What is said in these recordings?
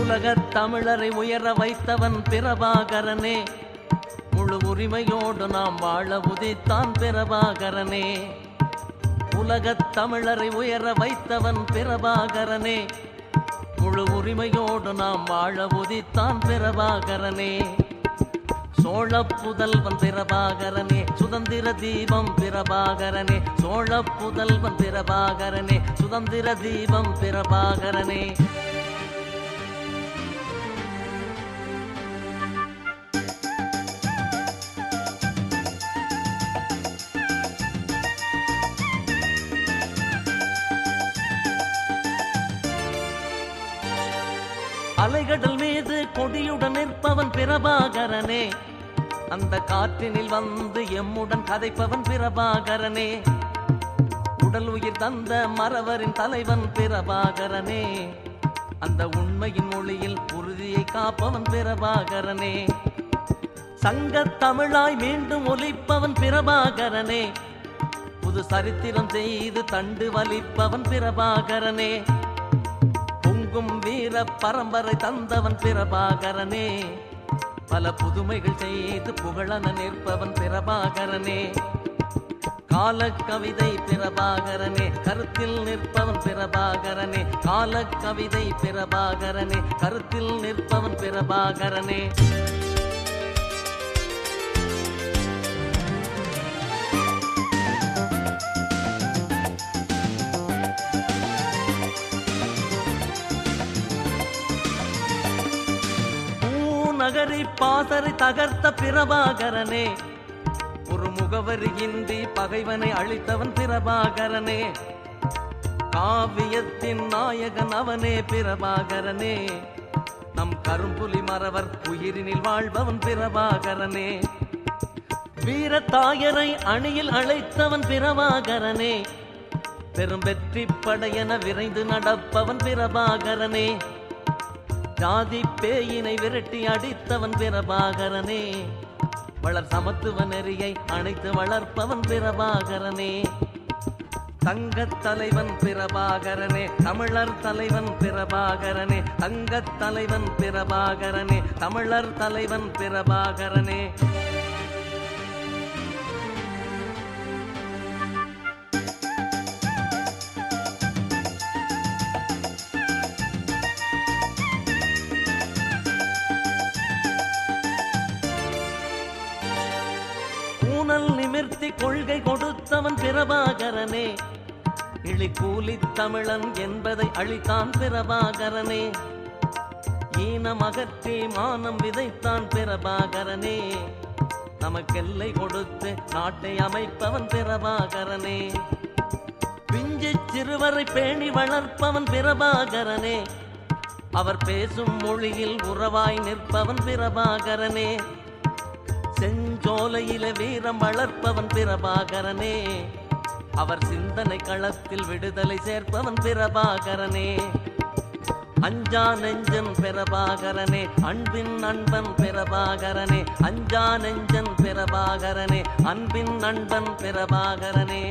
உலகத் தமிழரை உயர வைத்தவன் பிரபாகரனே முழு உரிமையோடு நாம் வாழ உதித்தான் பிரபாகரனே உலகத் தமிழரை உயர வைத்தவன் பிரபாகரனே முழு உரிமையோடு நாம் வாழ உதித்தான் பிரபாகரனே சோழ புதல்வன் பிரபாகரனே சுதந்திர தீபம் பிரபாகரனே சோழ புதல்வன் பிரபாகரனே சுதந்திர தீபம் பிரபாகரனே அலைகடல் மீது கொடியுடன் நிற்பவன் பிரபாகரனே அந்த காற்றினில் வந்து எம்முடன் கதைப்பவன் பிரபாகரனே உடல் உயிர் தந்த மறவரின் தலைவன் பிரபாகரனே அந்த உண்மையின் மொழியில் உறுதியை காப்பவன் பிரபாகரனே சங்கத் தமிழாய் மீண்டும் ஒலிப்பவன் பிரபாகரனே புது சரித்திரம் செய்து தண்டு வலிப்பவன் பிரபாகரனே பொங்கும் வீர பரம்பரை தந்தவன் பிரபாகரனே பல புதுமைகள் செய்து புகழன நிற்பவன் பிரபாகரனே கால கவிதை பிரபாகரனே கருத்தில் நிற்பவன் பிரபாகரனே கால கவிதை பிரபாகரனே கருத்தில் நிற்பவன் பிரபாகரனே பூநகரி பாசறை தகர்த்த பிரபாகரனே ஒரு முகவரியின்றி பகைவனை அழித்தவன் பிரபாகரனே காவியத்தின் நாயகன் அவனே பிரபாகரனே நம் கரும்புலி மறவர் உயிரினில் வாழ்பவன் பிரபாகரனே வீர தாயரை அணியில் அழைத்தவன் பிரபாகரனே பெரும் வெற்றி படையென விரைந்து நடப்பவன் பிரபாகரனே ஜாதி பேயினை விரட்டி அடித்தவன் பிரபாகரனே வளர் சமத்துவ நெறியை அணைத்து வளர்ப்பவன் பிரபாகரனே தங்கத் தலைவன் பிரபாகரனே தமிழர் தலைவன் பிரபாகரனே தங்கத் தலைவன் பிரபாகரனே தமிழர் தலைவன் பிரபாகரனே கூனல் நிமிர்த்தி கொள்கை கொடுத்தவன் பிரபாகரனே இழி கூலி தமிழன் என்பதை அழித்தான் பிரபாகரனே ஈனம் அகற்றி மானம் விதைத்தான் பிரபாகரனே நமக்கெல்லை கொடுத்து நாட்டை அமைப்பவன் பிரபாகரனே பிஞ்சு சிறுவரை பேணி வளர்ப்பவன் பிரபாகரனே அவர் பேசும் மொழியில் உறவாய் நிற்பவன் பிரபாகரனே செஞ்சோலையில வீரம் வளர்ப்பவன் பிரபாகரனே அவர் சிந்தனை களத்தில் விடுதலை சேர்ப்பவன் பிரபாகரனே அஞ்சா நெஞ்சன் பிரபாகரனே அன்பின் அன்பன் பிரபாகரனே அஞ்சா நெஞ்சன் பிரபாகரனே அன்பின் அன்பன் பிரபாகரனே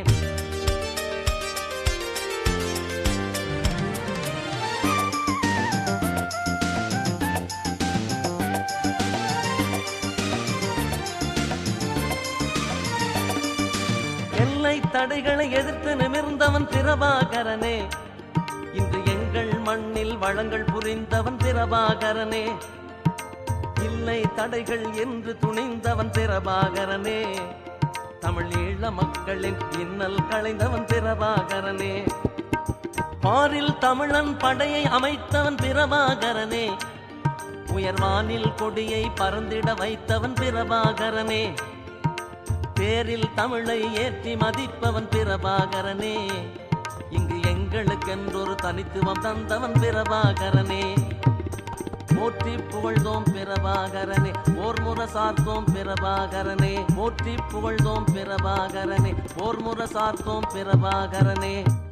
எல்லை தடைகளை எதிர்த்து நிமிர்ந்தவன் பிரபாகரனே இன்று எங்கள் மண்ணில் வளங்கள் புரிந்தவன் பிரபாகரனே இல்லை தடைகள் என்று துணிந்தவன் பிரபாகரனே தமிழ் ஈழ மக்களின் இன்னல் களைந்தவன் பிரபாகரனே பாரில் தமிழன் படையை அமைத்தவன் பிரபாகரனே உயர்வானில் கொடியை பறந்திட வைத்தவன் பிரபாகரனே பேரில் தமிழை ஏற்றி மதிப்பவன் பிரபாகரனே இங்கு எங்களுக்கென்றொரு தனித்துவம் தந்தவன் பிரபாகரனே போற்றி புகழ்ந்தோம் பிரபாகரனே போர் முற சார்த்தோம் பிரபாகரனே போற்றி புகழ்ந்தோம் பிரபாகரனே போர் முற சார்த்தோம் பிரபாகரனே